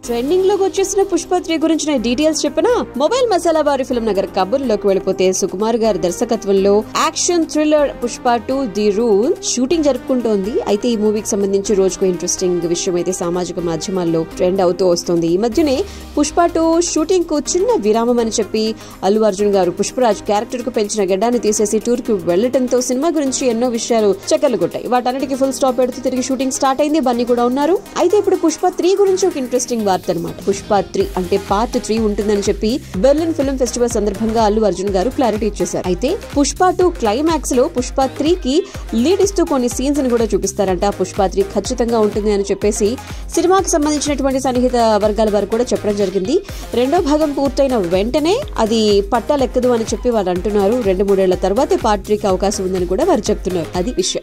trending లోకి వచ్చేసిన Pushpa three గురించిన డీటెయిల్స్ చెప్పిన మొబైల్ మసాలా వారి ఫిల్మ్ నగర్ కబుర్లోకి వెళ్ళిపోతే సుకుమార్ గారి దర్శకత్వంలో action thriller Pushpa two the rule shooting జరుపుకుంటోంది అయితే ఈ మూవీకి సంబంధించి రోజుకు ఇంట్రెస్టింగ్ విషయం అయితే సామాజిక మాధ్యమాల్లో ట్రెండ్ అవుతూ వస్తుంది ఈ మధ్యనే పుష్ప టూ షూటింగ్ కు చిన్న విరామం అని చెప్పి అల్లు అర్జున్ గారు పుష్పరాజ్ క్యారెక్టర్ కు పెంచిన గడ్డాన్ని తీసేసి టూర్ కు వెళ్లడంతో సినిమా గురించి ఎన్నో విషయాలు చక్కర్లు కొట్టాయి వాటన్నిటికీ ఫుల్ స్టాప్ పెడుతూ తిరిగి షూటింగ్ స్టార్ట్ అయింది బన్నీ కూడా ఉన్నారు అయితే ఇప్పుడు పుష్ప త్రీ గురించి ఒక ఇంట్రెస్టింగ్ వార్త అనమాట పుష్ప త్రీ అంటే పార్ట్ త్రీ ఉంటుందని చెప్పి బెర్లిన్ ఫిల్మ్ ఫెస్టివల్ సందర్భంగా అల్లు అర్జున్ గారు క్లారిటీ ఇచ్చేశారు అయితే పుష్ప టూ క్లైమాక్స్ లో పుష్ప త్రీ కి లీడ్ ఇస్తూ కొన్ని సీన్స్ ని కూడా చూపిస్తారంట పుష్ప త్రీ ఖచ్చితంగా ఉంటుంది అని చెప్పేసి సినిమాకి సంబంధించినటువంటి సన్నిహిత వర్గాల వారు కూడా చెప్పడం జరిగింది రెండో భాగం పూర్తయిన వెంటనే అది పట్టాలెక్కదు అని చెప్పి వాళ్ళు అంటున్నారు రెండు మూడేళ్ల తర్వాతే పార్ట్ త్రీకి అవకాశం ఉందని కూడా వారు చెప్తున్నారు అది విషయం